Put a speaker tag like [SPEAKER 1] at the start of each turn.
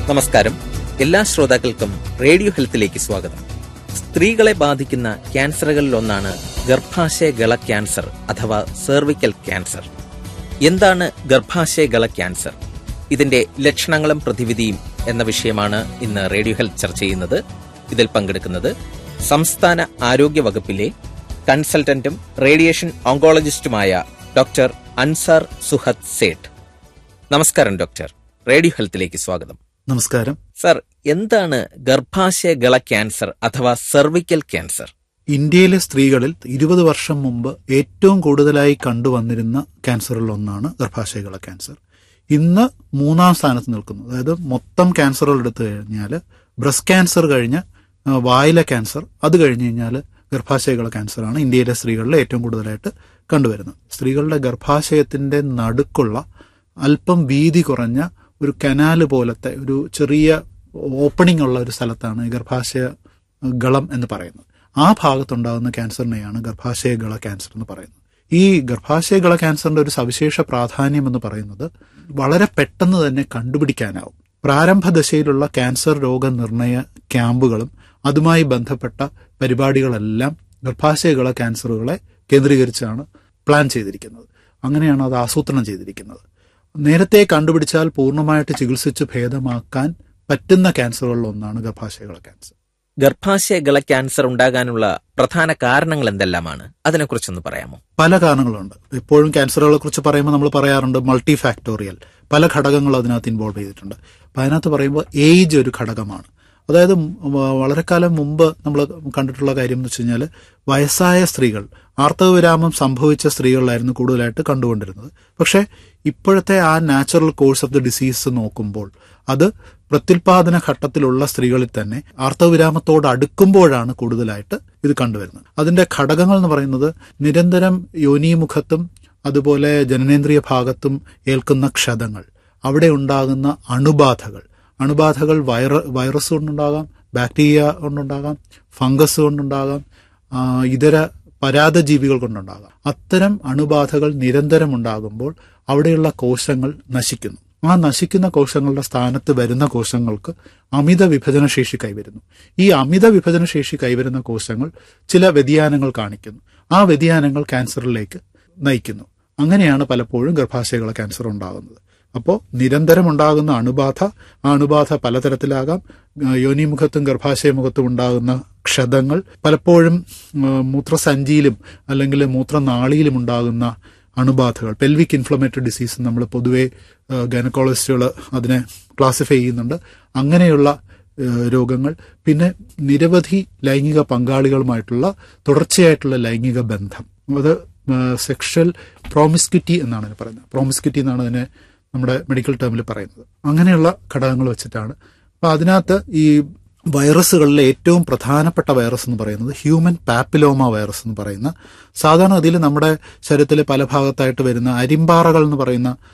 [SPEAKER 1] നമസ്കാരം എല്ലാ ശ്രോതാക്കൾക്കും റേഡിയോ ഹെൽത്തിലേക്ക് സ്വാഗതം സ്ത്രീകളെ ബാധിക്കുന്ന ക്യാൻസറുകളിൽ ഒന്നാണ് ഗർഭാശയഗള ക്യാൻസർ അഥവാ സെർവിക്കൽ ക്യാൻസർ എന്താണ് ഗർഭാശയഗള ക്യാൻസർ ഇതിന്റെ ലക്ഷണങ്ങളും പ്രതിവിധിയും എന്ന വിഷയമാണ് ഇന്ന് റേഡിയോ ഹെൽത്ത് ചർച്ച ചെയ്യുന്നത് ഇതിൽ പങ്കെടുക്കുന്നത് സംസ്ഥാന ആരോഗ്യ വകുപ്പിലെ കൺസൾട്ടന്റും റേഡിയേഷൻ ഓങ്കോളജിസ്റ്റുമായ ഡോക്ടർ അൻസാർ സുഹദ് സേഠ് നമസ്കാരം ഡോക്ടർ റേഡിയോ ഹെൽത്തിലേക്ക് സ്വാഗതം
[SPEAKER 2] നമസ്കാരം
[SPEAKER 1] സർ എന്താണ് ഗർഭാശയഗള ക്യാൻസർ അഥവാ സെർവിക്കൽ ക്യാൻസർ
[SPEAKER 2] ഇന്ത്യയിലെ സ്ത്രീകളിൽ ഇരുപത് വർഷം മുമ്പ് ഏറ്റവും കൂടുതലായി കണ്ടുവന്നിരുന്ന ക്യാൻസറിൽ ഒന്നാണ് ഗർഭാശയകള ക്യാൻസർ ഇന്ന് മൂന്നാം സ്ഥാനത്ത് നിൽക്കുന്നു അതായത് മൊത്തം ക്യാൻസറുകൾ എടുത്തു കഴിഞ്ഞാൽ ബ്രസ്റ്റ് ക്യാൻസർ കഴിഞ്ഞ് ആ, വായിലെ ക്യാൻസർ അത് കഴിഞ്ഞ് കഴിഞ്ഞാൽ ഗർഭാശയകള ക്യാൻസറാണ് ഇന്ത്യയിലെ സ്ത്രീകളിൽ ഏറ്റവും കൂടുതലായിട്ട് കണ്ടുവരുന്നത് സ്ത്രീകളുടെ ഗർഭാശയത്തിന്റെ നടുക്കുള്ള അല്പം വീതി കുറഞ്ഞ ഒരു കനാല് പോലത്തെ ഒരു ചെറിയ ഓപ്പണിംഗ് ഉള്ള ഒരു സ്ഥലത്താണ് ഈ ഗർഭാശയ ഗളം എന്ന് പറയുന്നത് ആ ഭാഗത്തുണ്ടാകുന്ന ക്യാൻസറിനെയാണ് ഗർഭാശയഗള ക്യാൻസർ എന്ന് പറയുന്നത് ഈ ഗർഭാശയഗള ക്യാൻസറിന്റെ ഒരു സവിശേഷ പ്രാധാന്യം എന്ന് പറയുന്നത് വളരെ പെട്ടെന്ന് തന്നെ കണ്ടുപിടിക്കാനാവും പ്രാരംഭ ദശയിലുള്ള ക്യാൻസർ രോഗനിർണയ ക്യാമ്പുകളും അതുമായി ബന്ധപ്പെട്ട പരിപാടികളെല്ലാം ഗർഭാശയഗള ക്യാൻസറുകളെ കേന്ദ്രീകരിച്ചാണ് പ്ലാൻ ചെയ്തിരിക്കുന്നത് അങ്ങനെയാണ് അത് ആസൂത്രണം ചെയ്തിരിക്കുന്നത് നേരത്തെ കണ്ടുപിടിച്ചാൽ പൂർണ്ണമായിട്ട് ചികിത്സിച്ച് ഭേദമാക്കാൻ പറ്റുന്ന ക്യാൻസറുകളിൽ ഒന്നാണ് ഗർഭാശയഗള ക്യാൻസർ
[SPEAKER 1] ഗർഭാശയഗള ക്യാൻസർ ഉണ്ടാകാനുള്ള പ്രധാന കാരണങ്ങൾ എന്തെല്ലാമാണ് അതിനെക്കുറിച്ചൊന്ന് പറയാമോ
[SPEAKER 2] പല കാരണങ്ങളുണ്ട് എപ്പോഴും ക്യാൻസറുകളെ കുറിച്ച് പറയുമ്പോൾ നമ്മൾ പറയാറുണ്ട് മൾട്ടി ഫാക്ടോറിയൽ പല ഘടകങ്ങൾ അതിനകത്ത് ഇൻവോൾവ് ചെയ്തിട്ടുണ്ട് അപ്പം അതിനകത്ത് പറയുമ്പോൾ ഏജ് ഒരു ഘടകമാണ് അതായത് വ- വളരെ കാലം മുമ്പ് നമ്മൾ കണ്ടിട്ടുള്ള കാര്യം എന്ന് വെച്ച് കഴിഞ്ഞാൽ വയസ്സായ സ്ത്രീകൾ ആർത്തവവിരാമം സംഭവിച്ച സ്ത്രീകളിലായിരുന്നു കൂടുതലായിട്ട് കണ്ടുകൊണ്ടിരുന്നത് പക്ഷേ ഇപ്പോഴത്തെ ആ natural course of the disease നോക്കുമ്പോൾ അത് പ്രത്യുൽപാദന ഘട്ടത്തിലുള്ള സ്ത്രീകളിൽ തന്നെ ആർത്തവവിരാമത്തോട് അടുക്കുമ്പോഴാണ് കൂടുതലായിട്ട് ഇത് കണ്ടുവരുന്നത് അതിന്റെ ഘടകങ്ങൾ എന്ന് പറയുന്നത് നിരന്തരം യോനിമുഖത്തും അതുപോലെ ജനനേന്ദ്രിയ ഭാഗത്തും ഏൽക്കുന്ന ക്ഷതങ്ങൾ അവിടെ ഉണ്ടാകുന്ന അണുബാധകൾ അണുബാധകൾ വൈറ വൈറസ് കൊണ്ടുണ്ടാകാം ബാക്ടീരിയ കൊണ്ടുണ്ടാകാം ഫംഗസ് കൊണ്ടുണ്ടാകാം ആ, ഇതര പരാതജീവികൾ കൊണ്ടുണ്ടാകാം അത്തരം അണുബാധകൾ നിരന്തരം ഉണ്ടാകുമ്പോൾ അവിടെയുള്ള കോശങ്ങൾ നശിക്കുന്നു ആ നശിക്കുന്ന കോശങ്ങളുടെ സ്ഥാനത്ത് വരുന്ന കോശങ്ങൾക്ക് അമിത വിഭജനശേഷി കൈവരുന്നു ഈ അമിത വിഭജനശേഷി കൈവരുന്ന കോശങ്ങൾ ചില വ്യതിയാനങ്ങൾ കാണിക്കുന്നു ആ വ്യതിയാനങ്ങൾ ക്യാൻസറിലേക്ക് നയിക്കുന്നു അങ്ങനെയാണ് പലപ്പോഴും ഗർഭാശയകള ക്യാൻസർ ഉണ്ടാകുന്നത് അപ്പോൾ നിരന്തരം ഉണ്ടാകുന്ന അണുബാധ ആ അണുബാധ പലതരത്തിലാകാം ആ, യോനിമുഖത്തും ഗർഭാശയമുഖത്തും ഉണ്ടാകുന്ന ക്ഷതങ്ങൾ പലപ്പോഴും ആ, മൂത്രസഞ്ചിയിലും അല്ലെങ്കിൽ മൂത്രനാളിയിലും ഉണ്ടാകുന്ന അണുബാധകൾ പെൽവിക് ഇൻഫ്ലമേറ്ററി ഡിസീസ് നമ്മൾ പൊതുവെ ഗൈനക്കോളജിസ്റ്റുകൾ അതിനെ ക്ലാസിഫൈ ചെയ്യുന്നുണ്ട് അങ്ങനെയുള്ള ഏഹ് രോഗങ്ങൾ പിന്നെ നിരവധി ലൈംഗിക പങ്കാളികളുമായിട്ടുള്ള തുടർച്ചയായിട്ടുള്ള ലൈംഗിക ബന്ധം അത് സെക്ഷൽ പ്രോമിസ്ക്യൂറ്റി എന്നാണ് അതിന് പറയുന്നത് പ്രോമിസ്ക്യൂറ്റി എന്നാണ് അതിനെ നമ്മുടെ മെഡിക്കൽ ടേമിൽ പറയുന്നത് അങ്ങനെയുള്ള ഘടകങ്ങൾ വെച്ചിട്ടാണ് അപ്പൊ അതിനകത്ത് ഈ വൈറസുകളിലെ ഏറ്റവും പ്രധാനപ്പെട്ട വൈറസ് എന്ന് പറയുന്നത് ഹ്യൂമൻ പാപ്പിലോമ വൈറസ് എന്ന് പറയുന്ന സാധാരണ ഗതിയിൽ നമ്മുടെ ശരീരത്തിലെ പല ഭാഗത്തായിട്ട് വരുന്ന അരിമ്പാറകൾ എന്ന് പറയുന്ന